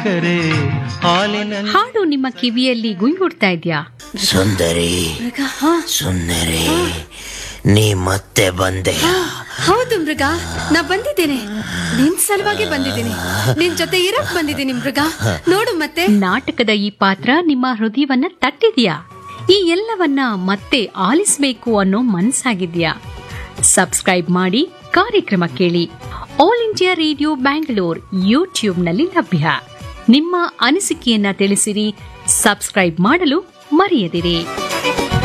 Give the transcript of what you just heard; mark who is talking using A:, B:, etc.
A: ಕರೆ ಹಾಲಿನ
B: ಹಾಡು ನಿಮ್ಮ ಕಿವಿಯಲ್ಲಿ ಗುಂಗುಡ್ತಾ ಇದ್ಯಾ
C: ಸುಂದರಿ ಸುಂದರಿ ನೀ ಮತ್ತೆ ಬಂದೆ
D: ಹೌದು ಮೃಗ ನಾ ಬಂದಿದ್ದೇನೆ ನಿನ್ ಸಲುವಾಗಿ ಬಂದಿದ್ದೀನಿ ನಿನ್ ಜೊತೆ ಇರಕ್ ಬಂದಿದ್ದೀನಿ ಮೃಗ ನೋಡು ಮತ್ತೆ
B: ನಾಟಕದ ಈ ಪಾತ್ರ ನಿಮ್ಮ ಹೃದಯವನ್ನ ತಟ್ಟಿದ್ಯಾ ಈ ಎಲ್ಲವನ್ನ ಮತ್ತೆ ಆಲಿಸ್ಬೇಕು ಅನ್ನೋ ಮನ್ಸಾಗಿದ್ಯಾ ಸಬ್ಸ್ಕ್ರೈಬ್ ಮಾಡಿ ಕಾರ್ಯಕ್ರಮ ಕೇಳಿ ಆಲ್ ಇಂಡಿಯಾ ರೇಡಿಯೋ ಬ್ಯಾಂಗ್ಳೂರ್ ಯೂಟ್ಯೂಬ್ನಲ್ಲಿ ಲಭ್ಯ ನಿಮ್ಮ ಅನಿಸಿಕೆಯನ್ನ ತಿಳಿಸಿರಿ ಸಬ್ಸ್ಕ್ರೈಬ್ ಮಾಡಲು ಮರೆಯದಿರಿ